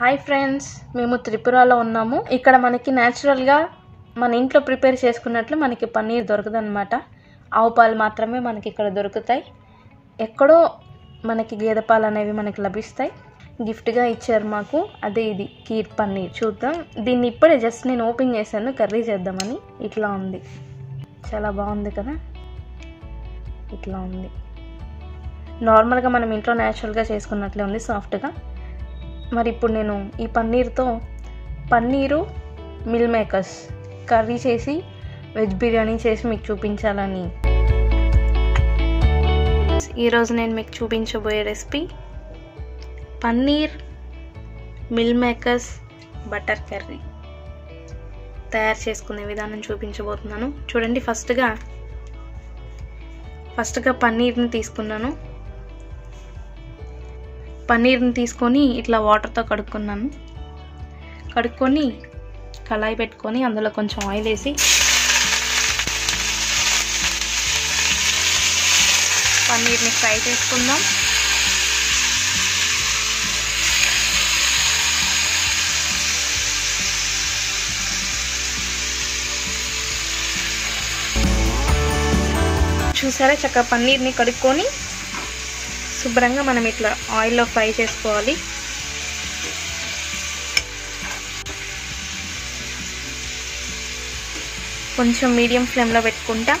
hi friends మేము త్రిపురలో ఉన్నాము ఇక్కడ మనకి న్యాచురల్గా మన ఇంట్లో ప్రిపేర్ చేసుకున్నట్లు మనకి పన్నీర్ దొరకదు అనమాట ఆవు పాలు మాత్రమే మనకి ఇక్కడ దొరుకుతాయి ఎక్కడో మనకి గేదె పాలు అనేవి మనకి లభిస్తాయి గిఫ్ట్గా ఇచ్చారు మాకు అదే ఇది కీర్ పన్నీర్ చూద్దాం దీన్ని ఇప్పుడే జస్ట్ నేను ఓపెన్ చేశాను కర్రీ చేద్దామని ఇట్లా ఉంది చాలా బాగుంది కదా ఇట్లా ఉంది నార్మల్గా మనం ఇంట్లో న్యాచురల్గా చేసుకున్నట్లే ఉంది సాఫ్ట్గా మరి ఇప్పుడు నేను ఈ పన్నీర్తో పన్నీరు మిల్ మేకర్స్ కర్రీ చేసి వెజ్ బిర్యానీ చేసి మీకు చూపించాలని ఈరోజు నేను మీకు చూపించబోయే recipe paneer meal makers butter curry తయారు చేసుకునే విధానం చూపించబోతున్నాను చూడండి ఫస్ట్గా ఫస్ట్గా పన్నీర్ని తీసుకున్నాను పన్నీర్ని తీసుకొని ఇట్లా వాటర్తో కడుక్కున్నాను కడుక్కొని కళాయి పెట్టుకొని అందులో కొంచెం ఆయిల్ వేసి పన్నీర్ని ఫ్రై చేసుకుందాం చూసారా చక్కగా పన్నీర్ని కడుక్కొని శుభ్రంగా మనం ఇట్లా ఆయిల్లో ఫ్రై చేసుకోవాలి కొంచెం మీడియం ఫ్లేమ్లో పెట్టుకుంటా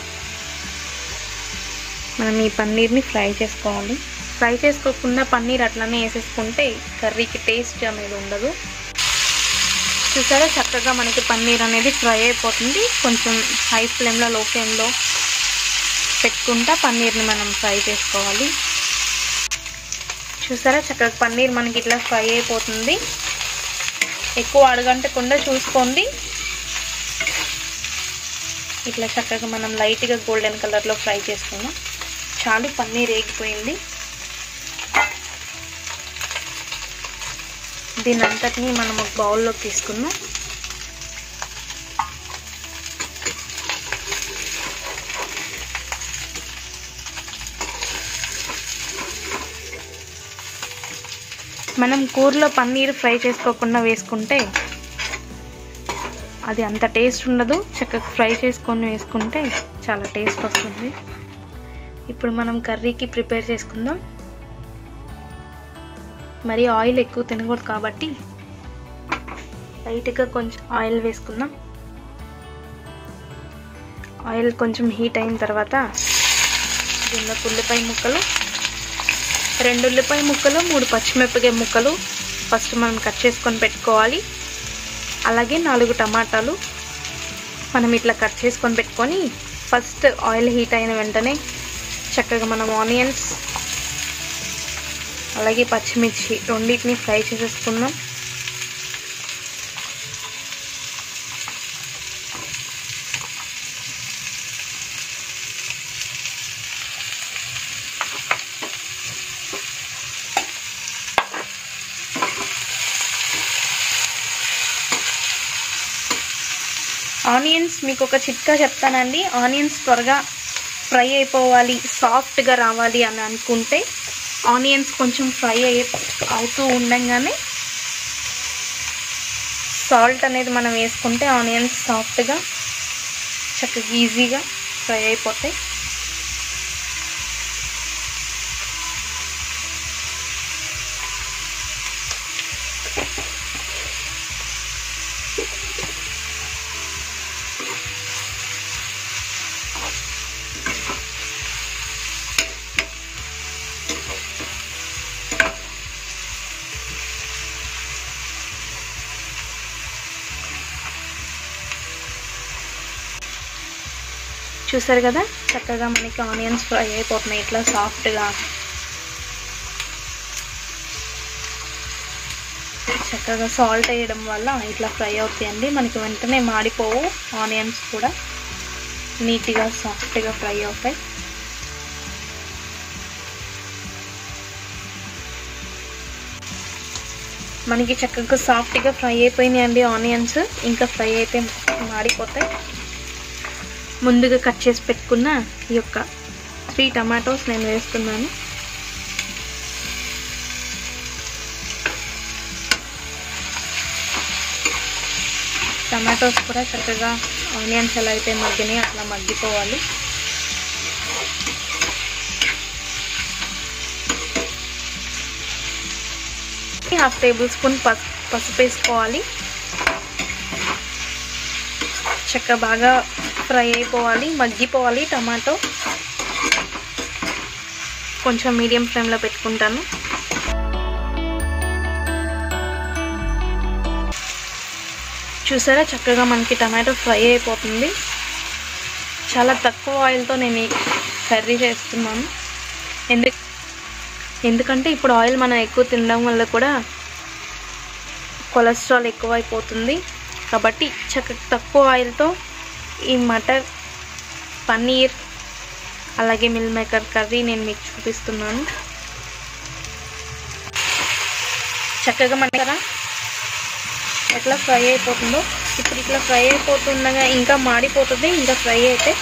మనం ఈ పన్నీర్ని ఫ్రై చేసుకోవాలి ఫ్రై చేసుకోకుండా పన్నీర్ అట్లనే వేసేసుకుంటే కర్రీకి టేస్ట్ అనేది ఉండదు చూసారా చక్కగా మనకి పన్నీర్ అనేది ఫ్రై అయిపోతుంది కొంచెం హై ఫ్లేమ్లో లో ఫ్లేమ్లో పెట్టుకుంటా పన్నీర్ని మనం ఫ్రై చేసుకోవాలి చూసారా చక్కగా పన్నీర్ మనకి ఇట్లా ఫ్రై అయిపోతుంది ఎక్కువ అడగంటకుండా చూసుకోండి ఇట్లా చక్కగా మనం లైట్గా గోల్డెన్ కలర్లో ఫ్రై చేసుకుందాం చాలు పన్నీర్ వేగిపోయింది దీని అంతటిని మనం ఒక బౌల్లోకి తీసుకుందాం మనం కూరలో పన్నీర్ ఫ్రై చేసుకోకుండా వేసుకుంటే అది అంత టేస్ట్ ఉండదు చక్కగా ఫ్రై చేసుకొని వేసుకుంటే చాలా టేస్ట్ వస్తుంది ఇప్పుడు మనం కర్రీకి ప్రిపేర్ చేసుకుందాం మరి ఆయిల్ ఎక్కువ తినకూడదు కాబట్టి లైట్గా కొంచెం ఆయిల్ వేసుకుందాం ఆయిల్ కొంచెం హీట్ అయిన తర్వాత దీనిలో ఉల్లిపాయ ముక్కలు రెండు ఉల్లిపాయ ముక్కలు మూడు పచ్చిమిరపకాయ ముక్కలు ఫస్ట్ మనం కట్ చేసుకొని పెట్టుకోవాలి అలాగే నాలుగు టమాటాలు మనం ఇట్లా కట్ చేసుకొని పెట్టుకొని ఫస్ట్ ఆయిల్ హీట్ అయిన వెంటనే చక్కగా మనం ఆనియన్స్ అలాగే పచ్చిమిర్చి రెండింటిని ఫ్రై చేసేసుకుందాం ఆనియన్స్ మీకు ఒక చిట్కా చెప్తానండి ఆనియన్స్ త్వరగా ఫ్రై అయిపోవాలి సాఫ్ట్గా రావాలి అని అనుకుంటే ఆనియన్స్ కొంచెం ఫ్రై అయ్యే అవుతూ ఉండంగానే సాల్ట్ అనేది మనం వేసుకుంటే ఆనియన్స్ సాఫ్ట్గా చక్కగా ఈజీగా ఫ్రై అయిపోతాయి చూసారు కదా చక్కగా మనకి ఆనియన్స్ ఫ్రై అయిపోతున్నాయి ఇట్లా సాఫ్ట్గా చక్కగా సాల్ట్ వేయడం వల్ల ఇట్లా ఫ్రై అవుతాయండి మనకి వెంటనే మాడిపోవు ఆనియన్స్ కూడా నీట్గా సాఫ్ట్గా ఫ్రై అవుతాయి మనకి చక్కగా సాఫ్ట్గా ఫ్రై అయిపోయినాయి అండి ఆనియన్స్ ఇంకా ఫ్రై అయితే మాడిపోతాయి ముందుగా కట్ చేసి పెట్టుకున్న ఈ యొక్క త్రీ టమాటోస్ నేను వేస్తున్నాను టమాటోస్ కూడా చక్కగా ఆనియన్స్ ఎలా అయితే మగ్గినాయి అట్లా మగ్గిపోవాలి హాఫ్ టేబుల్ స్పూన్ పసు పసుపు వేసుకోవాలి చక్క బాగా ఫ్రై అయిపోవాలి మగ్గిపోవాలి టమాటో కొంచెం మీడియం ఫ్లేమ్లో పెట్టుకుంటాను చూసారా చక్కగా మనకి టమాటో ఫ్రై అయిపోతుంది చాలా తక్కువ ఆయిల్తో నేను ఈ కర్రీ చేస్తున్నాను ఎందుకు ఎందుకంటే ఇప్పుడు ఆయిల్ మనం ఎక్కువ తినడం వల్ల కూడా కొలెస్ట్రాల్ ఎక్కువైపోతుంది కాబట్టి చక్క తక్కువ ఆయిల్తో ఈ మటర్ పన్నీర్ అలాగే మిల్ మేకర్ కర్రీ నేను మీకు చూపిస్తున్నాను చక్కగా మన కదా ఎట్లా ఫ్రై అయిపోతుందో ఇప్పుడు ఇట్లా ఫ్రై అయిపోతుండగా ఇంకా మాడిపోతుంది ఇంకా ఫ్రై అయితే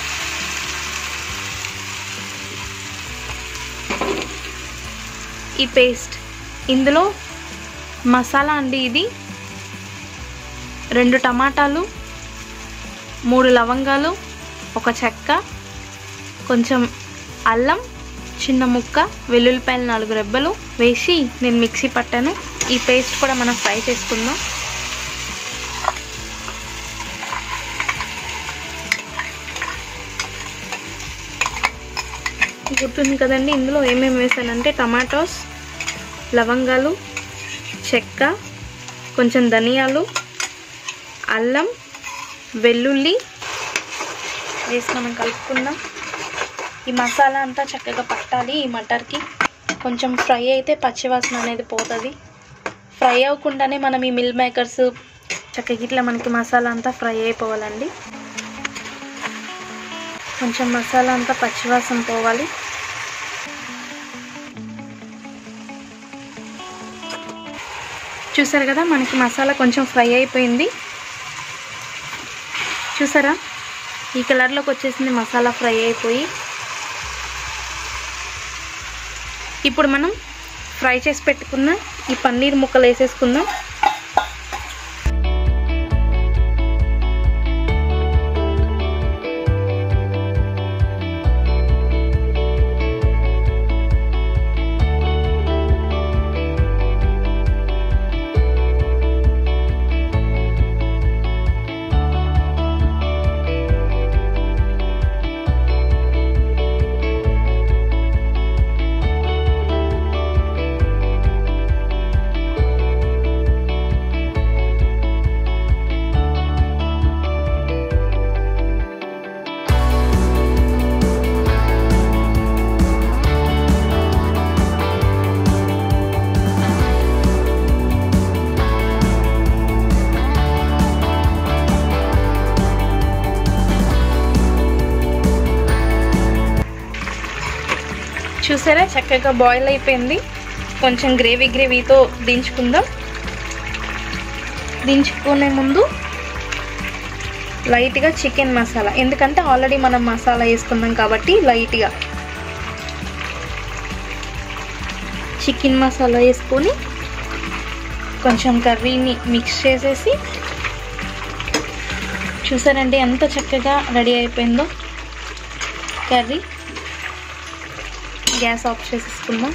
ఈ పేస్ట్ ఇందులో మసాలా అండి ఇది రెండు టమాటాలు మూడు లవంగాలు ఒక చెక్క కొంచెం అల్లం చిన్న ముక్క వెల్లుల్లిపాయలు నాలుగు రెబ్బలు వేసి నేను మిక్సీ పట్టాను ఈ పేస్ట్ కూడా మనం ఫ్రై చేసుకుందాం గుర్తుంది కదండి ఇందులో ఏమేమి వేసానంటే టమాటోస్ లవంగాలు చెక్క కొంచెం ధనియాలు అల్లం వెల్లుల్లి వేసి మనం కలుపుకుందాం ఈ మసాలా అంతా చక్కగా పట్టాలి ఈ మటర్కి కొంచెం ఫ్రై అయితే పచ్చివాసన అనేది పోతుంది ఫ్రై అవ్వకుండానే మనం ఈ మిల్ మేకర్స్ చక్కగా ఇట్లా మనకి మసాలా అంతా ఫ్రై అయిపోవాలండి కొంచెం మసాలా అంతా పచ్చివాసన పోవాలి చూసారు కదా మనకి మసాలా కొంచెం ఫ్రై అయిపోయింది చూసారా ఈ కలర్లోకి వచ్చేసింది మసాలా ఫ్రై అయిపోయి ఇప్పుడు మనం ఫ్రై చేసి పెట్టుకున్న ఈ పన్నీర్ ముక్కలు వేసేసుకుందాం చూసారా చక్కగా బాయిల్ అయిపోయింది కొంచెం గ్రేవీ గ్రేవీతో దించుకుందాం దించుకునే ముందు లైట్గా చికెన్ మసాలా ఎందుకంటే ఆల్రెడీ మనం మసాలా వేసుకున్నాం కాబట్టి లైట్గా చికెన్ మసాలా వేసుకొని కొంచెం కర్రీని మిక్స్ చేసేసి చూసారండి ఎంత చక్కగా రెడీ అయిపోయిందో కర్రీ గ్యాస్ ఆఫ్ చేసేసుకుందాం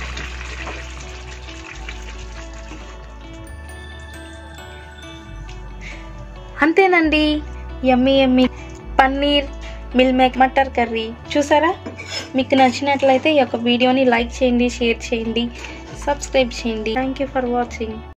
అంతేనండి yummy yummy paneer meal make matar curry చూసారా మీకు నచ్చినట్లయితే ఈ యొక్క వీడియోని లైక్ చేయండి షేర్ చేయండి సబ్స్క్రైబ్ చేయండి థ్యాంక్ యూ ఫర్ వాచింగ్